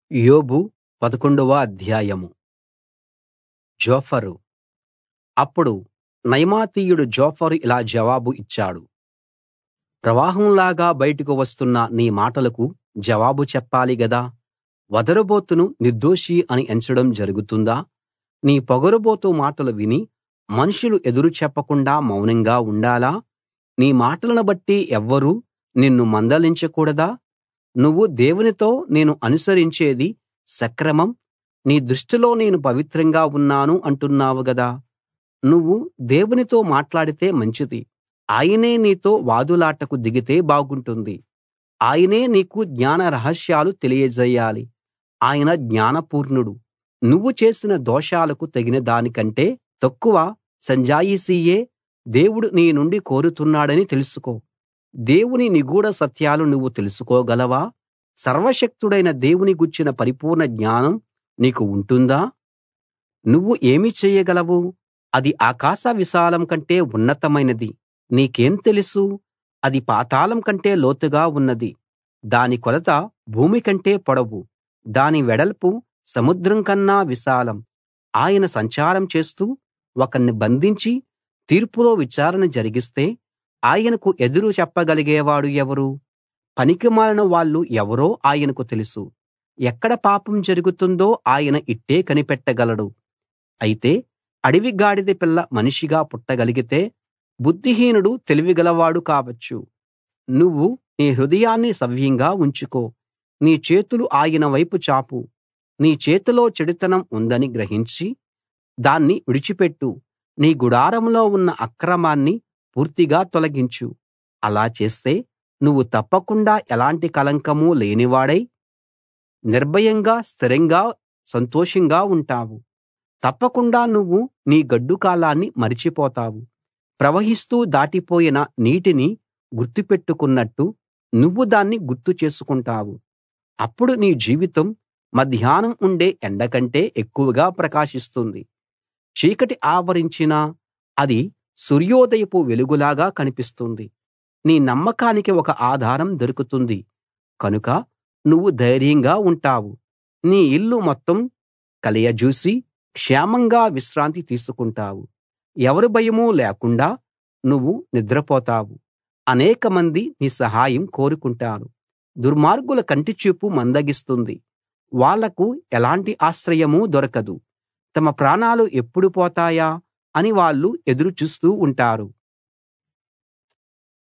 యోబు పదకొండవ అధ్యాయం జోఫరు అప్పుడు నయమాతీయుడు జోఫరు ఇలా జవాబు ఇచ్చాడు ప్రవాహంలాగా బయటకు వస్తున్న నీ మాటలకు జవాబు చెప్పాలి గదా వదరుబోతును నిర్దోషి అని ఎంచడం జరుగుతుందా నీ పొగరుబోతు మాటలు విని మనుషులు ఎదురు చెప్పకుండా మౌనంగా ఉండాలా నీ మాటలను బట్టి ఎవ్వరూ నిన్ను మందలించకూడదా నువ్వు దేవునితో నేను అనుసరించేది సక్రమం నీ దృష్టిలో నేను పవిత్రంగా ఉన్నాను అంటున్నావు గదా నువ్వు దేవునితో మాట్లాడితే మంచిది ఆయనే నీతో వాదులాటకు దిగితే బాగుంటుంది ఆయనే నీకు జ్ఞాన రహస్యాలు తెలియజేయాలి ఆయన జ్ఞానపూర్ణుడు నువ్వు చేసిన దోషాలకు తగిన దానికంటే తక్కువ సంజాయిషీయే దేవుడు నీ నుండి కోరుతున్నాడని తెలుసుకో దేవుని నిగూఢ సత్యాలు నువ్వు తెలుసుకోగలవా సర్వశక్తుడైన దేవుని గూర్చిన పరిపూర్ణ జ్ఞానం నీకు ఉంటుందా నువ్వు ఏమి చెయ్యగలవు అది ఆకాశ విశాలం కంటే ఉన్నతమైనది నీకేం తెలుసు అది పాతాళం కంటే లోతుగా ఉన్నది దాని కొలత భూమి కంటే పొడవు దాని వెడల్పు సముద్రం కన్నా విశాలం ఆయన సంచారం చేస్తూ ఒకణ్ణి బంధించి తీర్పులో విచారణ జరిగిస్తే ఆయనకు ఎదురు చెప్పగలిగేవాడు ఎవరు పనికిమాలిన వాళ్ళు ఎవరో ఆయనకు తెలుసు ఎక్కడ పాపం జరుగుతుందో ఆయన ఇట్టే కనిపెట్టగలడు అయితే అడవి గాడిద పిల్ల మనిషిగా పుట్టగలిగితే బుద్ధిహీనుడు తెలివిగలవాడు కావచ్చు నువ్వు నీ హృదయాన్ని సవ్యంగా ఉంచుకో నీ చేతులు ఆయన వైపు చాపు నీ చేతిలో చెడుతనం ఉందని గ్రహించి దాన్ని విడిచిపెట్టు నీ గుడారంలో ఉన్న అక్రమాన్ని పూర్తిగా తొలగించు అలా చేస్తే నువ్వు తప్పకుండా ఎలాంటి కళంకమూ లేనివాడై నిర్భయంగా స్థిరంగా సంతోషంగా ఉంటావు తప్పకుండా నువ్వు నీ గడ్డు కాలాన్ని మరిచిపోతావు ప్రవహిస్తూ దాటిపోయిన నీటిని గుర్తుపెట్టుకున్నట్టు నువ్వు దాన్ని గుర్తు చేసుకుంటావు అప్పుడు నీ జీవితం మధ్యాహ్నం ఉండే ఎండ కంటే ఎక్కువగా ప్రకాశిస్తుంది చీకటి ఆవరించినా అది సూర్యోదయపు వెలుగులాగా కనిపిస్తుంది నీ నమ్మకానికి ఒక ఆధారం దొరుకుతుంది కనుక నువ్వు ధైర్యంగా ఉంటావు నీ ఇల్లు మొత్తం కలయజూసి క్షేమంగా విశ్రాంతి తీసుకుంటావు ఎవరి భయమూ లేకుండా నువ్వు నిద్రపోతావు అనేకమంది నీ సహాయం కోరుకుంటారు దుర్మార్గుల కంటిచూపు మందగిస్తుంది వాళ్లకు ఎలాంటి ఆశ్రయమూ దొరకదు తమ ప్రాణాలు ఎప్పుడు పోతాయా అని వాళ్ళు ఎదురు చూస్తూ ఉంటారు